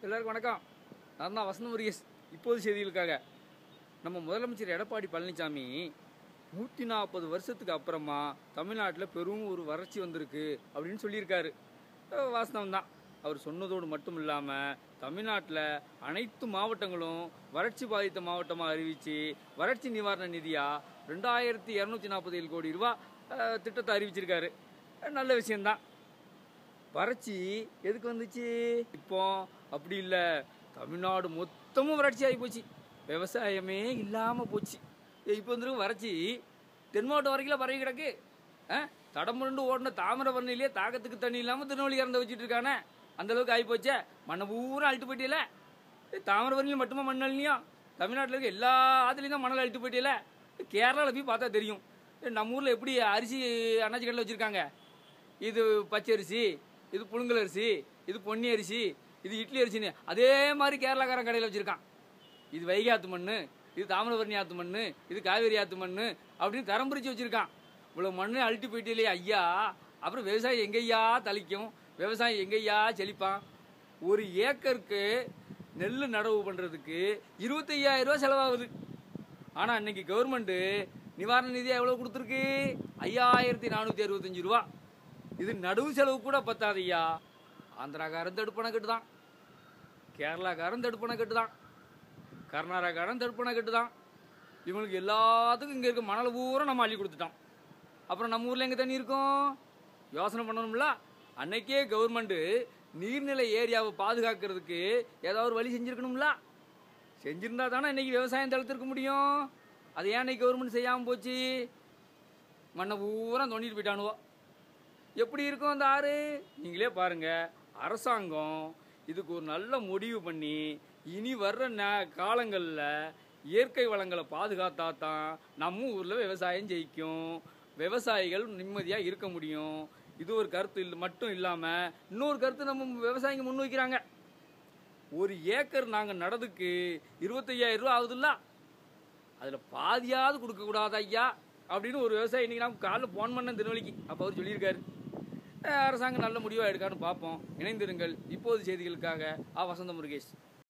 எல்லாருக்கும் வணக்கம் நான் தான் வசந்த முருகேஷ் இப்போது செய்திகளுக்காக நம்ம முதலமைச்சர் எடப்பாடி பழனிசாமி நூற்றி நாற்பது வருஷத்துக்கு அப்புறமா தமிழ்நாட்டில் பெரும் ஒரு வறட்சி வந்திருக்கு அப்படின்னு சொல்லியிருக்காரு அஹ் வாஸ்தவம் தான் அவர் சொன்னதோடு மட்டும் இல்லாமல் தமிழ்நாட்டில் அனைத்து மாவட்டங்களும் வறட்சி பாதித்த மாவட்டமாக அறிவித்து வறட்சி நிவாரண நிதியாக ரெண்டாயிரத்தி இரநூத்தி நாற்பது ஏழு கோடி ரூபா அஹ், திட்டத்தை அறிவிச்சிருக்காரு அஹ் நல்ல விஷயம்தான் வறட்சி எதுக்கு வந்துச்சு இப்போ அப்படி இல்லை தமிழ்நாடு மொத்தமும் வறட்சி ஆகி போச்சு விவசாயமே இல்லாமல் போச்சு இப்போ வந்துருக்கு வறட்சி தென் மாவட்டம் வரைக்கும் பரவி கிடக்கு ஆ தடமுரண்டு ஓடின தாமிரபரணிலேயே தாகத்துக்கு தண்ணி இல்லாமல் திருநெல்வேலி இறந்து வச்சுட்டு இருக்கானே அந்த அளவுக்கு ஆகி போச்சே மண்ணை பூரா அழுட்டு போயிட்டியல தாமிரபரணியில் மட்டுமா மண் அழினியா தமிழ்நாட்டில் இருக்க எல்லா ஆத்துலேயும் தான் மணல் அழுட்டு போயிட்டியல கேரளாவில் போய் பார்த்தா தெரியும் நம்ம ஊரில் எப்படி அரிசி அண்ணாச்சி கடையில் வச்சுருக்காங்க இது பச்சரிசி இது புழுங்கல் அரிசி இது பொன்னி அரிசி இது இட்லி அரிசின்னு அதே மாதிரி கேரளாக்காரன் கடையில் வச்சுருக்கான் இது வைகை ஆத்து மண் இது தாமிரபரணி ஆத்து மண் இது காவேரி ஆத்து மண் அப்படின்னு தரம் பிரித்து வச்சுருக்கான் இவ்வளோ மண்ணு அழுட்டி போயிட்டே இல்லையா ஐயா அப்புறம் விவசாயம் எங்கய்யா தளிக்கும் விவசாயம் எங்கய்யா செழிப்பான் ஒரு ஏக்கருக்கு நெல் நடவு பண்ணுறதுக்கு இருபத்தையாயிரம் ரூபா செலவாகுது ஆனால் இன்னைக்கு கவர்மெண்ட்டு நிவாரண நிதியாக எவ்வளோ கொடுத்துருக்கு ஐயாயிரத்தி நானூற்றி அறுபத்தஞ்சு ரூபா இது நடுவு செலவு கூட பத்தாது ஐயா ஆந்திராக்காரன் தடுப்பணை கட்டு தான் கேரளாக்காரன் தடுப்பணை கட்டு தான் கர்நாடகாரன் தடுப்பணை கட்டு தான் இவங்களுக்கு எல்லாத்துக்கும் இங்கே இருக்க மணல் பூரா நம்ம அள்ளி கொடுத்துட்டோம் அப்புறம் நம்ம ஊரில் எங்கே தண்ணி இருக்கும் யோசனை பண்ணணும்ல அன்னைக்கே கவர்மெண்ட்டு நீர்நிலை ஏரியாவை பாதுகாக்கிறதுக்கு ஏதாவது ஒரு வழி செஞ்சுருக்கணும்ல செஞ்சிருந்தா தானே இன்னைக்கு விவசாயம் தடுத்திருக்க முடியும் அதை ஏன் இன்னைக்கு கவர்மெண்ட் செய்யாமல் போச்சு மண்ணை பூரா தோண்டிட்டு போயிட்டானுவோ எப்படி இருக்கும் அந்த ஆறு நீங்களே பாருங்க அரசாங்கம் இதுக்கு ஒரு நல்ல முடிவு பண்ணி இனி வர்ற ந காலங்களில் இயற்கை வளங்களை பாதுகாத்தா தான் நம்ம ஊரில் விவசாயம் ஜெயிக்கும் விவசாயிகள் நிம்மதியாக இருக்க முடியும் இது ஒரு கருத்து இல்ல- மட்டும் இல்லாமல் இன்னொரு கருத்து நம்ம விவசாயிங்க முன் வைக்கிறாங்க ஒரு ஏக்கர் நாங்கள் நடதுக்கு இருபத்தையாயிரம் ரூபா ஆகுதுல்ல அதில் பாதியாவது கொடுக்கக்கூடாது ஐயா அப்படின்னு ஒரு விவசாயி இன்னைக்கு நான் காலைல ஃபோன் பண்ணேன் திருவள்ளிக்கு அப்போ அவர் சொல்லியிருக்காரு அஹ் அரசாங்கம் நல்ல முடிவாக எடுக்கான்னு பார்ப்போம் இணைந்திருங்கள் இப்போது செய்திகளுக்காக ஆ வசந்த முருகேஷ்